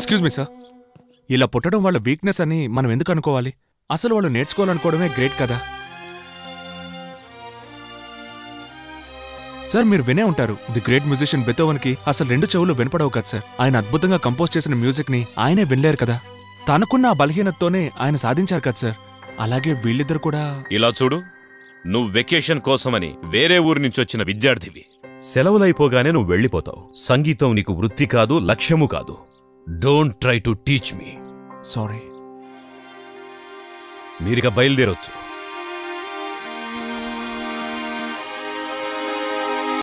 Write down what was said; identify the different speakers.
Speaker 1: excuse me sir ఇలా పుట్టడం వాళ్ళ వీక్నెస్ అని మనం ఎందుకు అనుకోవాలి అసలు వాళ్ళు నేర్చుకోవాలనుకోవడమే గ్రేట్ కదా సార్ మీరు వినే ఉంటారు ది గ్రేట్ మ్యూజిషియన్ బెతోవన్కి అసలు రెండు చెవులు వినపడవు కదా సార్ ఆయన అద్భుతంగా కంపోజ్ చేసిన మ్యూజిక్ని ఆయనే వినలేరు కదా తనకున్న ఆ బలహీనతతోనే ఆయన సాధించారు కదా సార్ అలాగే వీళ్ళిద్దరు కూడా
Speaker 2: ఇలా చూడు నువ్వు వెకేషన్ కోసమని వేరే ఊరి నుంచి వచ్చిన విద్యార్థివి
Speaker 3: సెలవులైపోగానే నువ్వు వెళ్ళిపోతావు సంగీతం నీకు వృత్తి కాదు లక్ష్యము కాదు don't try to teach me
Speaker 1: sorry
Speaker 3: మీరిక బయలుదేరొచ్చు